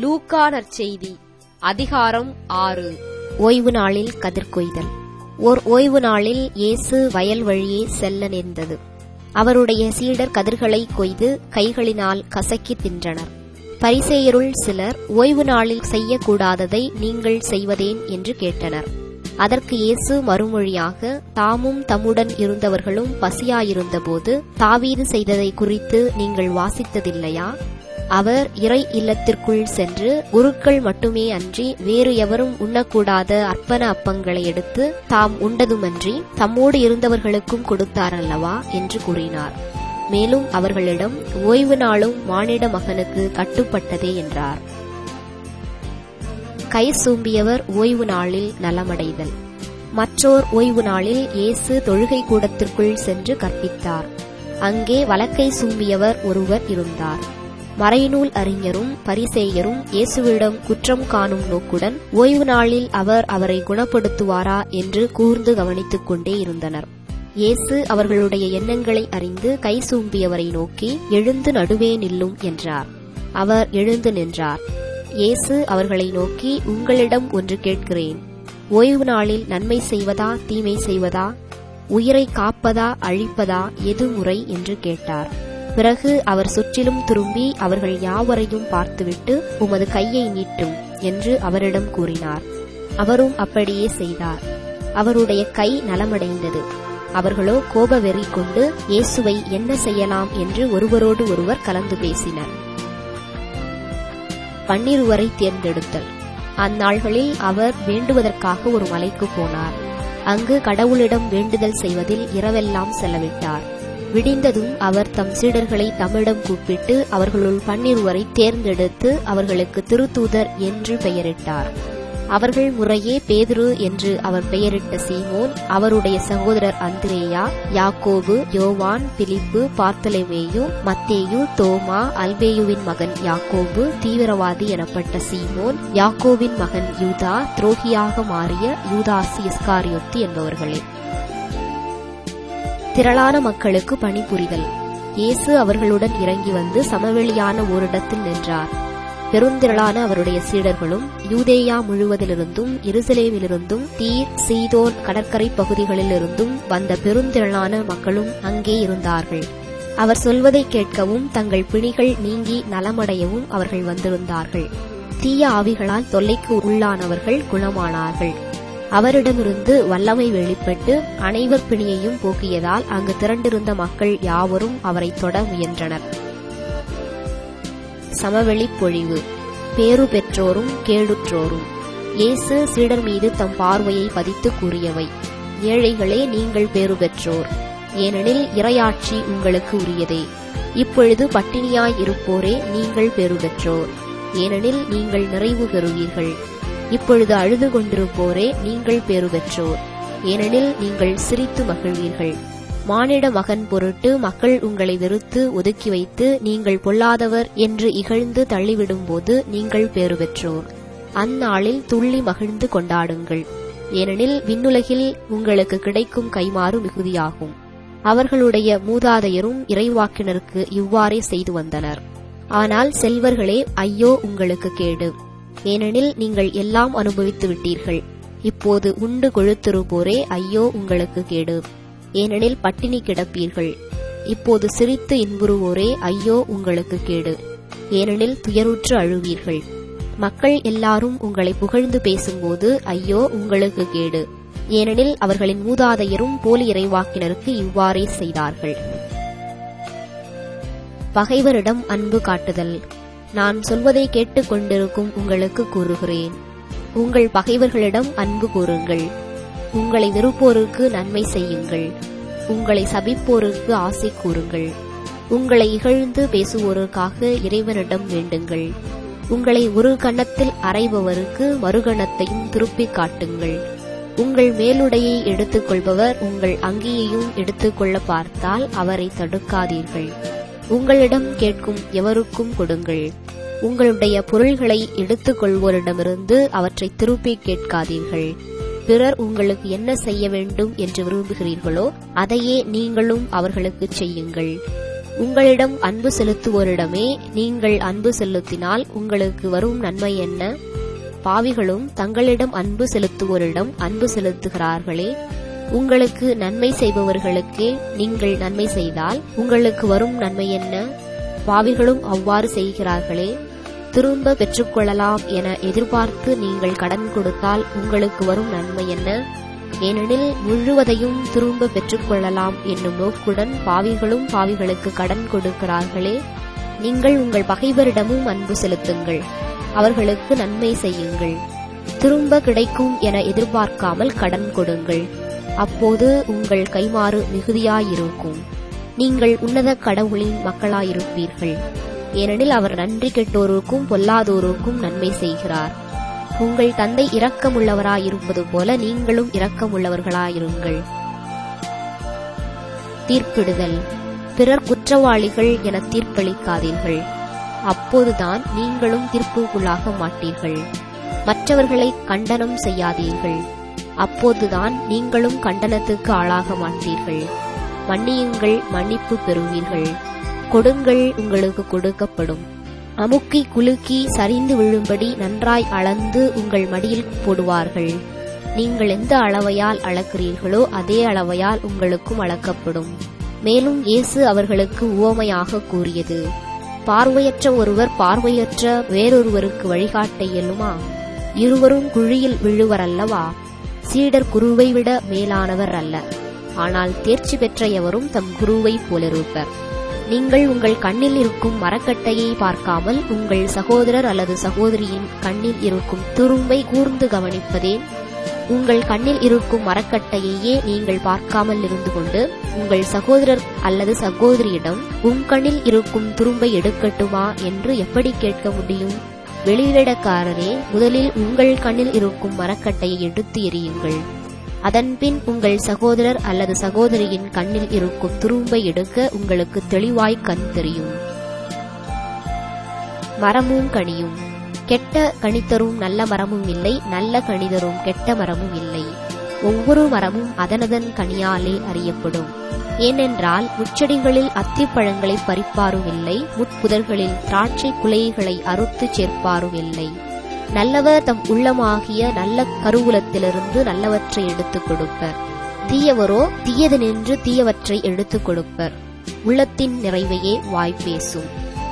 லூக்கா நற்செய்தி அதிகாரம் ஆறு ஓய்வு நாளில் கதிர் கொய்தல் ஓர் ஓய்வு நாளில் இயேசு வயல் வழியே செல்ல நேர்ந்தது அவருடைய சீடர் கதிர்களை கொய்து கைகளினால் கசக்கி தின்றனர் பரிசேயருள் சிலர் ஓய்வு நாளில் செய்யக்கூடாததை நீங்கள் செய்வதேன் என்று கேட்டனர் அதற்கு இயேசு மறுமொழியாக தாமும் தம்முடன் இருந்தவர்களும் பசியாயிருந்தபோது தாவீது செய்ததை குறித்து நீங்கள் வாசித்ததில்லையா அவர் இறை இல்லத்திற்குள் சென்று குருக்கள் மட்டுமே அன்றி வேறு எவரும் உண்ணக்கூடாத அர்ப்பண அப்பங்களை எடுத்து தாம் உண்டதுமன்றி தம்மோடு இருந்தவர்களுக்கும் கொடுத்தாரல்லவா என்று கூறினார் மேலும் அவர்களிடம் ஓய்வு நாளும் மானிட மகனுக்கு கட்டுப்பட்டதே என்றார் கை சூம்பியவர் ஓய்வு நாளில் நலமடைதல் மற்றோர் ஓய்வு நாளில் இயேசு தொழுகை கூடத்திற்குள் சென்று கற்பித்தார் அங்கே வலக்கை சூம்பியவர் ஒருவர் இருந்தார் மறைநூல் அறிஞரும் பரிசேயரும் இயேசுவிடம் குற்றம் காணும் நோக்குடன் ஓய்வு நாளில் அவர் அவரை குணப்படுத்துவாரா என்று கூர்ந்து கவனித்துக் கொண்டே இருந்தனர் இயேசு அவர்களுடைய எண்ணங்களை அறிந்து கை சூம்பியவரை நோக்கி எழுந்து நடுவே நில்லும் என்றார் அவர் எழுந்து நின்றார் இயேசு அவர்களை நோக்கி உங்களிடம் ஒன்று கேட்கிறேன் ஓய்வு நாளில் நன்மை செய்வதா தீமை செய்வதா உயிரை காப்பதா அழிப்பதா எது முறை என்று கேட்டார் பிறகு அவர் சுற்றிலும் திரும்பி அவர்கள் யாவரையும் பார்த்துவிட்டு உமது கையை நீட்டும் என்று அவரிடம் கூறினார் அவரும் அப்படியே செய்தார் அவருடைய கை நலமடைந்தது அவர்களோ கோப வெறி கொண்டு இயேசுவை என்ன செய்யலாம் என்று ஒருவரோடு ஒருவர் கலந்து பேசினர் பன்னிருவரை தேர்ந்தெடுத்தல் அந்நாள்களில் அவர் வேண்டுவதற்காக ஒரு மலைக்கு போனார் அங்கு கடவுளிடம் வேண்டுதல் செய்வதில் இரவெல்லாம் செலவிட்டார் விடிந்ததும் அவர் தம் சீடர்களை தம்மிடம் கூப்பிட்டு அவர்களுள் பன்னிருவரை தேர்ந்தெடுத்து அவர்களுக்கு திருத்தூதர் என்று பெயரிட்டார் அவர்கள் முறையே பேதுரு என்று அவர் பெயரிட்ட சீமோன் அவருடைய சகோதரர் அந்திரேயா யாக்கோபு யோவான் பிலிப்பு பார்த்தலமேயு மத்தேயு தோமா அல்பேயுவின் மகன் யாக்கோபு தீவிரவாதி எனப்பட்ட சீமோன் யாக்கோவின் மகன் யூதா துரோகியாக மாறிய யூதாசி இஸ்காரியோத்து என்பவர்களே திரளான மக்களுக்கு பணிபுரிதல் இயேசு அவர்களுடன் இறங்கி வந்து சமவெளியான ஓரிடத்தில் நின்றார் பெருந்திரளான அவருடைய சீடர்களும் யூதேயா முழுவதிலிருந்தும் எருசலேமிலிருந்தும் தீர் சீதோன் கடற்கரை பகுதிகளிலிருந்தும் வந்த பெருந்திரளான மக்களும் அங்கே இருந்தார்கள் அவர் சொல்வதை கேட்கவும் தங்கள் பிணிகள் நீங்கி நலமடையவும் அவர்கள் வந்திருந்தார்கள் தீய ஆவிகளால் தொல்லைக்கு உள்ளானவர்கள் குணமானார்கள் அவரிடமிருந்து வல்லமை வெளிப்பட்டு அனைவர் பிணியையும் போக்கியதால் அங்கு திரண்டிருந்த மக்கள் யாவரும் அவரை தொட முயன்றனர் சமவெளி பொழிவு பேறு பெற்றோரும் கேடுற்றோரும் இயேசு சீடர் மீது தம் பார்வையை பதித்து கூறியவை ஏழைகளே நீங்கள் பேறு பெற்றோர் ஏனெனில் இரையாட்சி உங்களுக்கு உரியதே இப்பொழுது பட்டினியாய் இருப்போரே நீங்கள் பேறு பெற்றோர் ஏனெனில் நீங்கள் நிறைவு பெறுவீர்கள் இப்பொழுது அழுது கொண்டிருப்போரே நீங்கள் பேறு பெற்றோர் ஏனெனில் நீங்கள் சிரித்து மகிழ்வீர்கள் மானிட மகன் பொருட்டு மக்கள் உங்களை வெறுத்து ஒதுக்கி வைத்து நீங்கள் பொல்லாதவர் என்று இகழ்ந்து தள்ளிவிடும்போது நீங்கள் பேறு பெற்றோர் அந்நாளில் துள்ளி மகிழ்ந்து கொண்டாடுங்கள் ஏனெனில் விண்ணுலகில் உங்களுக்கு கிடைக்கும் கைமாறு மிகுதியாகும் அவர்களுடைய மூதாதையரும் இறைவாக்கினருக்கு இவ்வாறே செய்து வந்தனர் ஆனால் செல்வர்களே ஐயோ உங்களுக்கு கேடு ஏனெனில் நீங்கள் எல்லாம் அனுபவித்து விட்டீர்கள் இப்போது உண்டு கொழுத்திருப்போரே ஐயோ உங்களுக்கு கேடு ஏனெனில் பட்டினி கிடப்பீர்கள் இப்போது சிரித்து இன்புறுவோரே ஐயோ உங்களுக்கு கேடு ஏனெனில் துயருற்று அழுவீர்கள் மக்கள் எல்லாரும் உங்களை புகழ்ந்து பேசும்போது ஐயோ உங்களுக்கு கேடு ஏனெனில் அவர்களின் மூதாதையரும் போலி இறைவாக்கினருக்கு இவ்வாறே செய்தார்கள் பகைவரிடம் அன்பு காட்டுதல் நான் சொல்வதை கேட்டுக் கொண்டிருக்கும் உங்களுக்கு கூறுகிறேன் உங்கள் பகைவர்களிடம் அன்பு கூறுங்கள் உங்களை வெறுப்போருக்கு நன்மை செய்யுங்கள் உங்களை சபிப்போருக்கு ஆசை கூறுங்கள் உங்களை இகழ்ந்து பேசுவோருக்காக இறைவனிடம் வேண்டுங்கள் உங்களை ஒரு கன்னத்தில் அறைபவருக்கு மறுகணத்தையும் திருப்பிக் காட்டுங்கள் உங்கள் மேலுடையை எடுத்துக்கொள்பவர் உங்கள் அங்கியையும் எடுத்துக்கொள்ள பார்த்தால் அவரை தடுக்காதீர்கள் உங்களிடம் கேட்கும் எவருக்கும் கொடுங்கள் உங்களுடைய பொருள்களை எடுத்துக்கொள்வோரிடமிருந்து அவற்றை திருப்பி கேட்காதீர்கள் பிறர் உங்களுக்கு என்ன செய்ய வேண்டும் என்று விரும்புகிறீர்களோ அதையே நீங்களும் அவர்களுக்கு செய்யுங்கள் உங்களிடம் அன்பு செலுத்துவோரிடமே நீங்கள் அன்பு செலுத்தினால் உங்களுக்கு வரும் நன்மை என்ன பாவிகளும் தங்களிடம் அன்பு செலுத்துவோரிடம் அன்பு செலுத்துகிறார்களே உங்களுக்கு நன்மை செய்பவர்களுக்கே நீங்கள் நன்மை செய்தால் உங்களுக்கு வரும் நன்மை என்ன பாவிகளும் அவ்வாறு செய்கிறார்களே திரும்ப பெற்றுக்கொள்ளலாம் என எதிர்பார்த்து நீங்கள் கடன் கொடுத்தால் உங்களுக்கு வரும் நன்மை என்ன ஏனெனில் முழுவதையும் திரும்ப பெற்றுக்கொள்ளலாம் என்னும் நோக்குடன் பாவிகளும் பாவிகளுக்கு கடன் கொடுக்கிறார்களே நீங்கள் உங்கள் பகைவரிடமும் அன்பு செலுத்துங்கள் அவர்களுக்கு நன்மை செய்யுங்கள் திரும்ப கிடைக்கும் என எதிர்பார்க்காமல் கடன் கொடுங்கள் அப்போது உங்கள் கைமாறு மிகுதியாயிருக்கும் நீங்கள் உன்னத கடவுளின் மக்களாயிருப்பீர்கள் ஏனெனில் அவர் நன்றி கெட்டோருக்கும் பொல்லாதோருக்கும் நன்மை செய்கிறார் உங்கள் தந்தை இரக்கமுள்ளவராயிருப்பது போல நீங்களும் இரக்கமுள்ளவர்களாயிருங்கள் தீர்ப்பிடுதல் பிறர் குற்றவாளிகள் என தீர்ப்பளிக்காதீர்கள் அப்போதுதான் நீங்களும் தீர்ப்புக்குள்ளாக மாட்டீர்கள் மற்றவர்களை கண்டனம் செய்யாதீர்கள் அப்போதுதான் நீங்களும் கண்டனத்துக்கு ஆளாக மாட்டீர்கள் மன்னியுங்கள் மன்னிப்பு பெறுவீர்கள் கொடுங்கள் உங்களுக்கு கொடுக்கப்படும் அமுக்கி குலுக்கி சரிந்து விழும்படி நன்றாய் அளந்து உங்கள் மடியில் போடுவார்கள் நீங்கள் எந்த அளவையால் அளக்கிறீர்களோ அதே அளவையால் உங்களுக்கும் அளக்கப்படும் மேலும் இயேசு அவர்களுக்கு உவமையாக கூறியது பார்வையற்ற ஒருவர் பார்வையற்ற வேறொருவருக்கு வழிகாட்ட இயலுமா இருவரும் குழியில் விழுவர் அல்லவா சீடர் குருவை விட மேலானவர் அல்ல ஆனால் தேர்ச்சி பெற்ற எவரும் தம் குருவை போலிருப்பர் நீங்கள் உங்கள் கண்ணில் இருக்கும் மரக்கட்டையை பார்க்காமல் உங்கள் சகோதரர் அல்லது சகோதரியின் கண்ணில் இருக்கும் துரும்பை கூர்ந்து கவனிப்பதேன் உங்கள் கண்ணில் இருக்கும் மரக்கட்டையையே நீங்கள் பார்க்காமல் இருந்து கொண்டு உங்கள் சகோதரர் அல்லது சகோதரியிடம் உன் கண்ணில் இருக்கும் துரும்பை எடுக்கட்டுமா என்று எப்படி கேட்க முடியும் வெளியிடக்காரரே முதலில் உங்கள் கண்ணில் இருக்கும் மரக்கட்டையை எடுத்து எறியுங்கள் அதன்பின் உங்கள் சகோதரர் அல்லது சகோதரியின் கண்ணில் இருக்கும் துரும்பை எடுக்க உங்களுக்கு தெளிவாய் கண் தெரியும் மரமும் கனியும் கெட்ட கனித்தரும் நல்ல மரமும் இல்லை நல்ல கணிதரும் கெட்ட மரமும் இல்லை ஒவ்வொரு மரமும் அதனதன் கனியாலே அறியப்படும் ஏனென்றால் முச்செடிகளில் அத்திப்பழங்களை பறிப்பாரும் இல்லை முட்புதர்களில் திராட்சை குலைகளை அறுத்து சேர்ப்பாரும் இல்லை நல்லவர் தம் உள்ளமாகிய நல்ல கருவூலத்திலிருந்து நல்லவற்றை எடுத்துக் கொடுப்பர் தீயவரோ தீயது நின்று தீயவற்றை எடுத்துக் கொடுப்பர் உள்ளத்தின் நிறைவையே வாய் பேசும்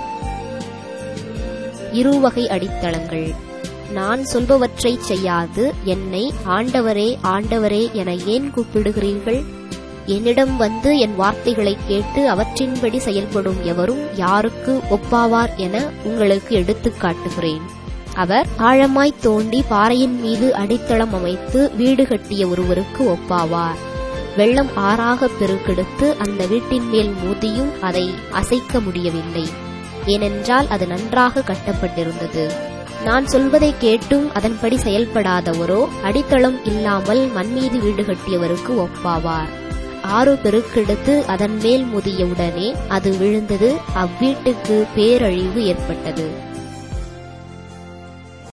இருவகை அடித்தளங்கள் நான் சொல்பவற்றை செய்யாது என்னை ஆண்டவரே ஆண்டவரே என ஏன் கூப்பிடுகிறீர்கள் என்னிடம் வந்து என் வார்த்தைகளை கேட்டு அவற்றின்படி செயல்படும் எவரும் யாருக்கு ஒப்பாவார் என உங்களுக்கு எடுத்துக் காட்டுகிறேன் அவர் ஆழமாய் தோண்டி பாறையின் மீது அடித்தளம் அமைத்து வீடு கட்டிய ஒருவருக்கு ஒப்பாவார் வெள்ளம் ஆறாக பெருக்கெடுத்து அந்த வீட்டின் மேல் மோதியும் அதை அசைக்க முடியவில்லை ஏனென்றால் அது நன்றாக கட்டப்பட்டிருந்தது நான் சொல்வதை கேட்டும் அதன்படி செயல்படாதவரோ அடித்தளம் இல்லாமல் மண்மீது வீடு கட்டியவருக்கு ஒப்பாவார் ஆறு பெருக்கெடுத்து அதன் மேல் முதியவுடனே அது விழுந்தது அவ்வீட்டுக்கு பேரழிவு ஏற்பட்டது